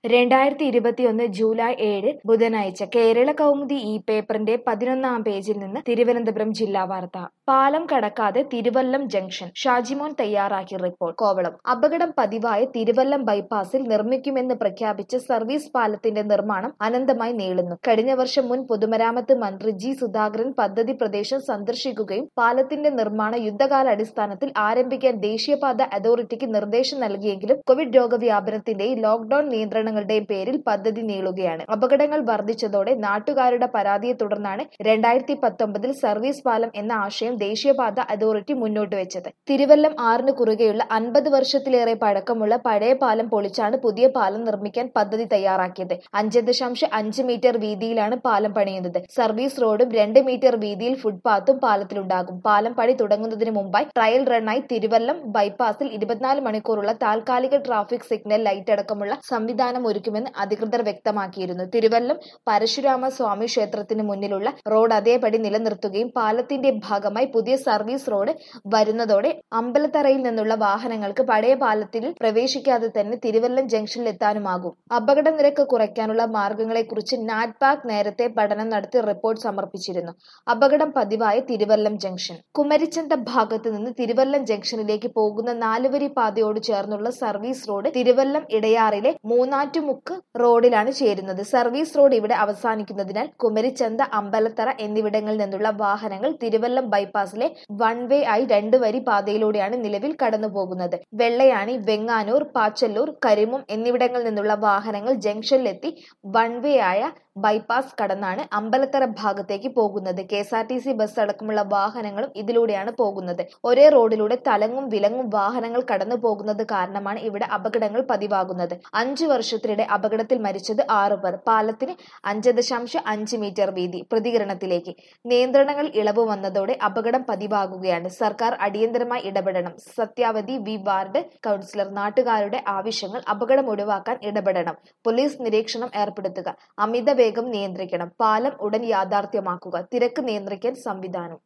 രണ്ടായിരത്തി ഇരുപത്തിയൊന്ന് ജൂലൈ ഏഴ് ബുധനാഴ്ച കേരള കൗമുദി ഈ പേപ്പറിന്റെ പതിനൊന്നാം പേജിൽ നിന്ന് തിരുവനന്തപുരം ജില്ലാ വാർത്ത പാലം കടക്കാതെ തിരുവല്ലം ജംഗ്ഷൻ ഷാജിമോൻ തയ്യാറാക്കിയ റിപ്പോർട്ട് കോവളം അപകടം പതിവായ തിരുവല്ലം ബൈപ്പാസിൽ നിർമ്മിക്കുമെന്ന് പ്രഖ്യാപിച്ച സർവീസ് പാലത്തിന്റെ നിർമ്മാണം അനന്തമായി നീളുന്നു കഴിഞ്ഞ വർഷം മുൻ പൊതുമരാമത്ത് മന്ത്രി ജി സുധാകരൻ പദ്ധതി പ്രദേശം സന്ദർശിക്കുകയും പാലത്തിന്റെ നിർമ്മാണം യുദ്ധകാലാടിസ്ഥാനത്തിൽ ആരംഭിക്കാൻ ദേശീയപാത അതോറിറ്റിക്ക് നിർദ്ദേശം നൽകിയെങ്കിലും കോവിഡ് രോഗവ്യാപനത്തിന്റെയും ലോക്ഡൌൺ നിയന്ത്രണങ്ങളുടെയും പേരിൽ പദ്ധതി നീളുകയാണ് അപകടങ്ങൾ വർദ്ധിച്ചതോടെ നാട്ടുകാരുടെ പരാതിയെ തുടർന്നാണ് രണ്ടായിരത്തി പത്തൊമ്പതിൽ സർവീസ് പാലം എന്ന ആശയം ദേശീയപാത അതോറിറ്റി മുന്നോട്ട് വെച്ചത് തിരുവല്ലം ആറിന് കുറുകെയുള്ള അൻപത് വർഷത്തിലേറെ പഴക്കമുള്ള പഴയ പാലം പൊളിച്ചാണ് പുതിയ പാലം നിർമ്മിക്കാൻ പദ്ധതി തയ്യാറാക്കിയത് അഞ്ച് ദശാംശം അഞ്ച് മീറ്റർ വീതിയിലാണ് പാലം പണിയുന്നത് സർവീസ് റോഡും രണ്ട് മീറ്റർ വീതിയിൽ ഫുട്പാത്തും പാലത്തിലുണ്ടാകും പാലം പണി തുടങ്ങുന്നതിന് മുമ്പായി ട്രയൽ റണ്ണായി തിരുവല്ലം ബൈപ്പാസിൽ ഇരുപത്തിനാല് മണിക്കൂറുള്ള താൽക്കാലിക ട്രാഫിക് സിഗ്നൽ ലൈറ്റ് അടക്കമുള്ള സംവിധാനം ഒരുക്കുമെന്ന് അധികൃതർ വ്യക്തമാക്കിയിരുന്നു തിരുവല്ലം പരശുരാമ സ്വാമി ക്ഷേത്രത്തിന് മുന്നിലുള്ള റോഡ് അതേപടി നിലനിർത്തുകയും പാലത്തിന്റെ ഭാഗമായി പുതിയ സർവീസ് റോഡ് വരുന്നതോടെ അമ്പലത്തറയിൽ നിന്നുള്ള വാഹനങ്ങൾക്ക് പഴയ പാലത്തിൽ പ്രവേശിക്കാതെ തന്നെ തിരുവല്ലം ജംഗ്ഷനിൽ എത്താനുമാകും അപകട നിരക്ക് കുറയ്ക്കാനുള്ള മാർഗങ്ങളെക്കുറിച്ച് നാറ്റ്പാക് നേരത്തെ പഠനം നടത്തി റിപ്പോർട്ട് സമർപ്പിച്ചിരുന്നു അപകടം പതിവായ തിരുവല്ലം ജംഗ്ഷൻ കുമരിച്ചന്ത ഭാഗത്ത് നിന്ന് തിരുവല്ലം ജംഗ്ഷനിലേക്ക് പോകുന്ന നാലുവരി പാതയോട് ചേർന്നുള്ള സർവീസ് റോഡ് തിരുവല്ലം ഇടയാറിലെ മൂന്നാറ്റുമുക്ക് റോഡിലാണ് ചേരുന്നത് സർവീസ് റോഡ് ഇവിടെ അവസാനിക്കുന്നതിനാൽ കുമരിച്ചന്ത അമ്പലത്തറ എന്നിവിടങ്ങളിൽ നിന്നുള്ള വാഹനങ്ങൾ തിരുവല്ലം ബൈപ്പാസിലെ വൺ വേ ആയി രണ്ടു വരി പാതയിലൂടെയാണ് നിലവിൽ കടന്നു പോകുന്നത് വെള്ളയാണി വെങ്ങാനൂർ പാച്ചല്ലൂർ കരിമും എന്നിവിടങ്ങളിൽ നിന്നുള്ള വാഹനങ്ങൾ ജംഗ്ഷനിലെത്തി വൺ വേ ആയ ബൈപ്പാസ് കടന്നാണ് അമ്പലത്തറ ഭാഗത്തേക്ക് പോകുന്നത് K S R T C bus അടക്കമുള്ള വാഹനങ്ങളും ഇതിലൂടെയാണ് പോകുന്നത് ഒരേ റോഡിലൂടെ തലങ്ങും വിലങ്ങും വാഹനങ്ങൾ കടന്നു പോകുന്നത് കാരണമാണ് ഇവിടെ അപകടങ്ങൾ പതിവാകുന്നത് അഞ്ചു വർഷത്തിനിടെ അപകടത്തിൽ മരിച്ചത് ആറു പേർ പാലത്തിന് അഞ്ച് ദശാംശം അഞ്ച് മീറ്റർ വീതി പ്രതികരണത്തിലേക്ക് നിയന്ത്രണങ്ങൾ ഇളവ് വന്നതോടെ അപകടം പതിവാകുകയാണ് സർക്കാർ അടിയന്തരമായി ഇടപെടണം സത്യാവധി വി വാർഡ് കൗൺസിലർ നാട്ടുകാരുടെ ആവശ്യങ്ങൾ അപകടം ഒഴിവാക്കാൻ ഇടപെടണം പോലീസ് നിരീക്ഷണം ഏർപ്പെടുത്തുക അമിത വേഗം നിയന്ത്രിക്കണം പാലം ഉടൻ യാഥാർത്ഥ്യമാക്കുക തിരക്ക് നിയന്ത്രിക്കാൻ സംവിധാനം